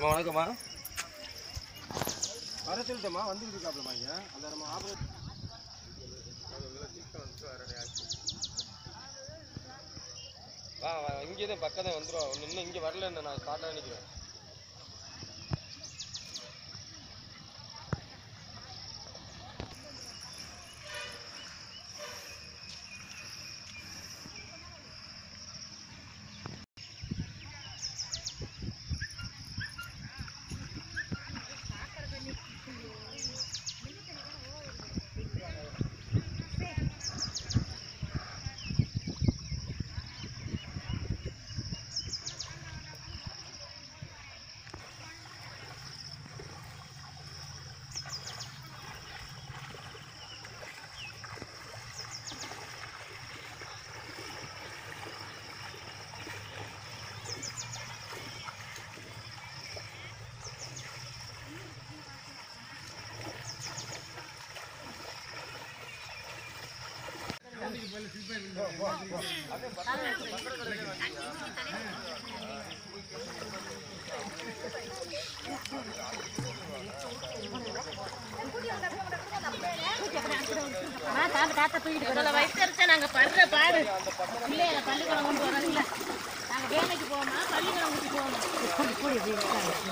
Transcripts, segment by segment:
அம்மா வணக்கம்மா வர சொல்லிட்டேம்மா வந்துட்டு இருக்காப்லம்மா இங்க அந்த நம்ம ஆபரேட் வா வா இங்கே தான் பக்கம் தான் வந்துடும் ஒன்று இன்னும் இங்கே வரல என்ன நான் ஸ்டார்ட்டாக நினைக்கிறேன் இவ்வளவு வயசு நாங்க படுற பாடு பிள்ளைகளை பள்ளிக்கூடம் கொண்டு வரோம்ல நாங்க வேலைக்கு போவோமா பள்ளிக்கூடம் கூட்டி போவோமா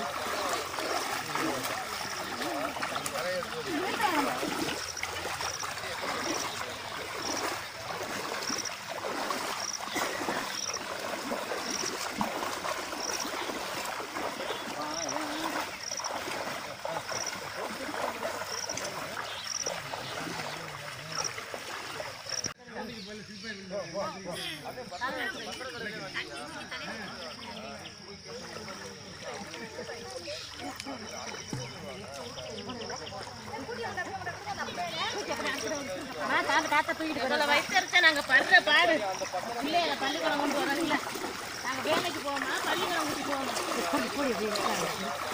இவ்வளவு வயசு நாங்க படுற பாடு பிள்ளைகளை பள்ளிக்கூடம் கொண்டு வரோம்ல நாங்க வேலைக்கு போவோமா பள்ளிக்கூடம் கூட்டி போவோமா